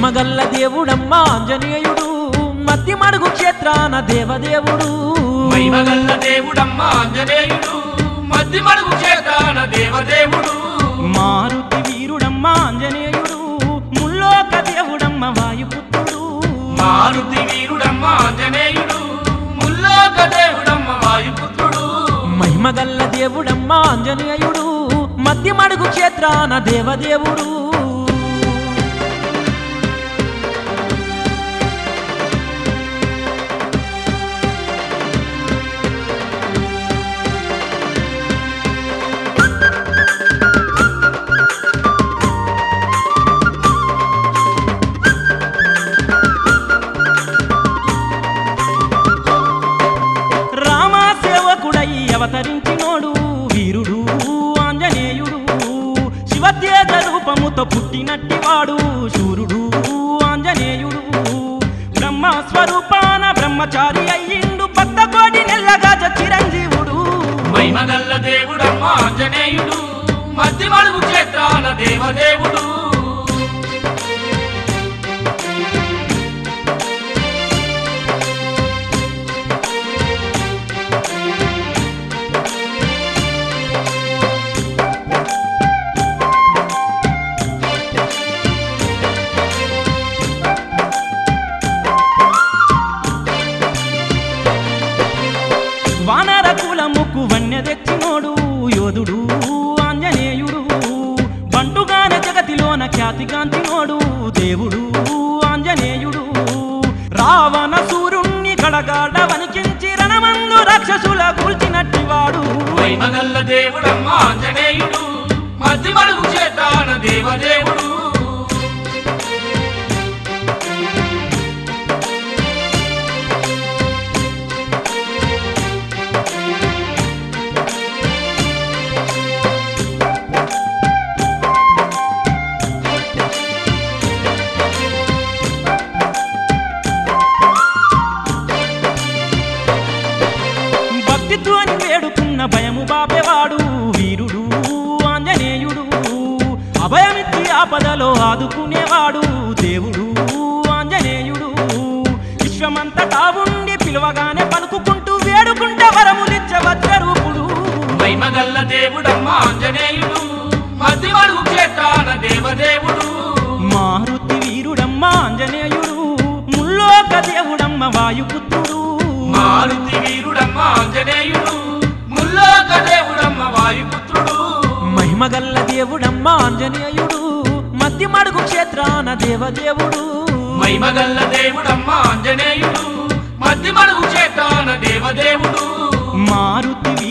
మహిమగల్ల దేవుడమ్మ ఆంజనేయుడు మధ్య మడుగు క్షేత్రాన దేవదేవుడు మహిమగల్ల దేవుడమ్మ ఆంజనేయుడు మధ్య మడుగు చేతాన దేవదేవుడు మారుతి వీరుడమ్మ ఆంజనేయుడు ముల్లోక దేవుడమ్మ వాయుపుత్రుడు మారుతి వీరుడమ్మ ఆంజనేయుడు ముల్లోక దేవుడమ్మ వాయుపుత్రుడు మహిమగల్ల దేవుడమ్మ ఆంజనేయుడు మధ్య మడుగు క్షేత్రాన దేవదేవుడు రామ సేవకుడై అవతరించినోడు వీరుడు ఆంజనేయుడు శివతేజ రూపముతో పుట్టినట్టివాడు శూరుడు ఆంజనేయుడు బ్రహ్మ స్వరూపాన బ్రహ్మచారి అయ్యిండు భక్త కోటి నెల్లగాజ చిరంజీవుడు మహిమగల్ల దేవుడమ్మ ఆంజనేయుడు మధ్య మడుగు చేతాన దేవదేవుడు వానర కులముకు వన్య తెచ్చినోడు యోధుడు ఆంజనేయుడు బంటుగాన జగతిలోన ఖ్యాతిగాంచినోడు దేవుడు ఆంజనేయుడు రావణ సూర్యుణ్ణి గడగాడ వణికించి రణమందు రాక్షసుల కూల్చినట్టివాడు మహిమగల్ల దేవుడమ్మ ఆంజనేయుడు మధ్య మడుగు చేతాన దేవదేవుడు భక్తితోని వేడుకున్న భయము బాపేవాడు వీరుడు ఆంజనేయుడు అభయమిచ్చి ఆపదలో ఆదుకునేవాడు దేవుడు ఆంజనేయుడు విశ్వమంతటా ఉండి పిలవగానే పలుకుకుంటూ వేడుకుంటే వరములిచ్చే వజ్రరూపుడు మహిమగల్ల దేవుడమ్మ ఆంజనేయుడు మధ్య మడుగు చేతాన దేవదేవుడు మారుతి వీరుడమ్మ ఆంజనేయుడు ముల్లోక దేవుడమ్మ వాయుపుత్రుడు మారుతి వీరుడమ్మ ఆంజనేయుడు ముల్లోక దేవుడమ్మ వాయుపుత్రుడు మహిమగల్ల దేవుడమ్మ ఆంజనేయుడు మధ్య మడుగు క్షేత్రాన దేవదేవుడు మహిమగల్ల దేవుడమ్మ ఆంజనేయుడు మధ్య మడుగు చేతాన దేవదేవుడు మారుతి